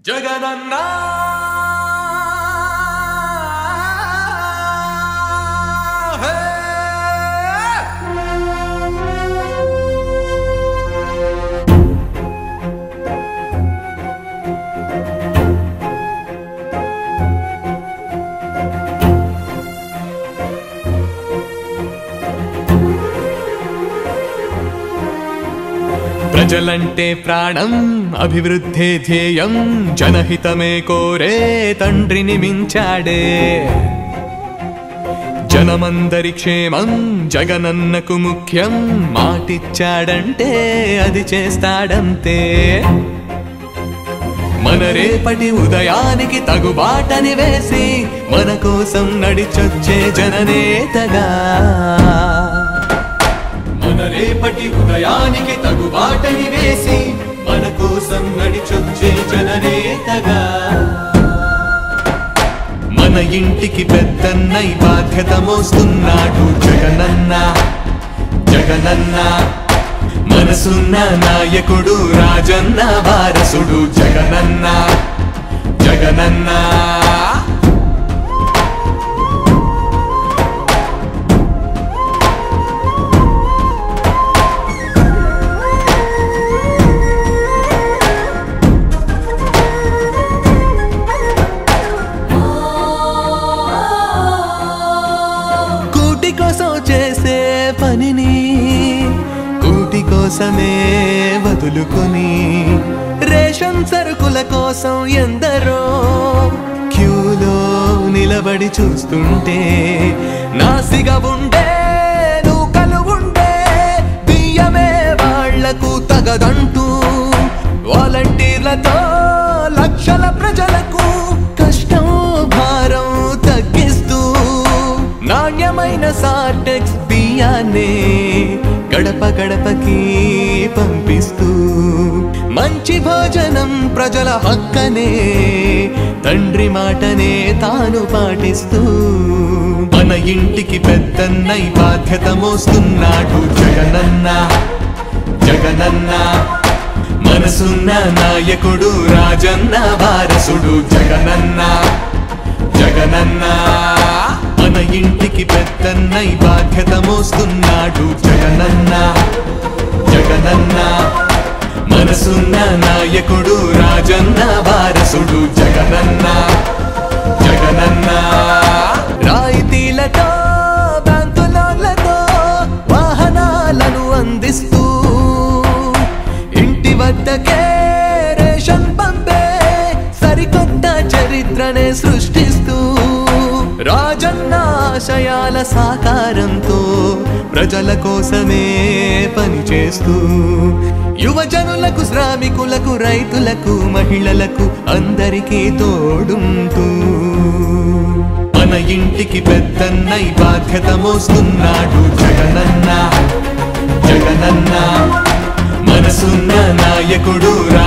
జగనన్నా హే! ప్రజలంటే ప్రాణం అభివృద్ధే ధ్యేయం జనహితమే కోరే తండ్రిని మించాడే జనమందరి క్షేమం జగనన్నకు ముఖ్యం మాటిచ్చాడంటే అది చేస్తాడంతే మన రేపటి ఉదయానికి తగు బాటని వేసి మన కోసం నడిచొచ్చే జననేతగా మన రేపటి ఉదయానికి తగు బాటని వేసి మన కోసం నడిచొచ్చే జననేతగా మన ఇంటికి పెద్దన్నై బాధ్యత మోస్తున్నాడు జగనన్న జగనన్న మనసున్న నాయకుడు రాజన్న వారసుడు జగనన్న జగనన్న కూటి కోసం చేసే పనిని కూటి కోసమే వదులుకొని రేషన్ సరుకుల కోసం ఎందరో క్యూలో నిలబడి చూస్తుంటే నాసిగా ఉండే నూకలు ఉండే బియ్యమే వాళ్లకు తగదంటూ వాలంటీర్లతో లక్షల ప్రజలకు కష్టం భారం తగ్గిస్తూ నాణ్యమైన సార్టెక్స్ బియ్యాన్ని గడప గడపకి పంపిస్తూ మంచి భోజనం ప్రజల హక్కనే తండ్రి మాటనే తాను పాటిస్తూ మన ఇంటికి పెద్దన్నై బాధ్యత మోస్తున్నాడు జగనన్న జగనన్న మనసున్న నాయకుడు రాజన్న వారసుడు జగనన్న జగనన్న మన ఇంటికి పెద్దన్నై బాధ్యత మోస్తున్నాడు జగనన్న జగనన్న మనసున్న నాయకుడు రాజన్న వారసుడు జగనన్న జగనన్న రాయితీలతో బ్యాంకు లోన్లతో వాహనాలను అందిస్తూ ఇంటి వద్దకే రేషన్ పంపే సరికొత్త చరిత్రనే సృష్టిస్తూ రాజన్న ఆశయాల సాకారంతో ప్రజల కోసమే పనిచేస్తూ యువజనులకు శ్రామికులకు రైతులకు మహిళలకు అందరికీ తోడుంటూ మన ఇంటికి పెద్దన్నై బాధ్యత మోస్తున్నాడు జగనన్న జగనన్న మనసున్న నాయకుడు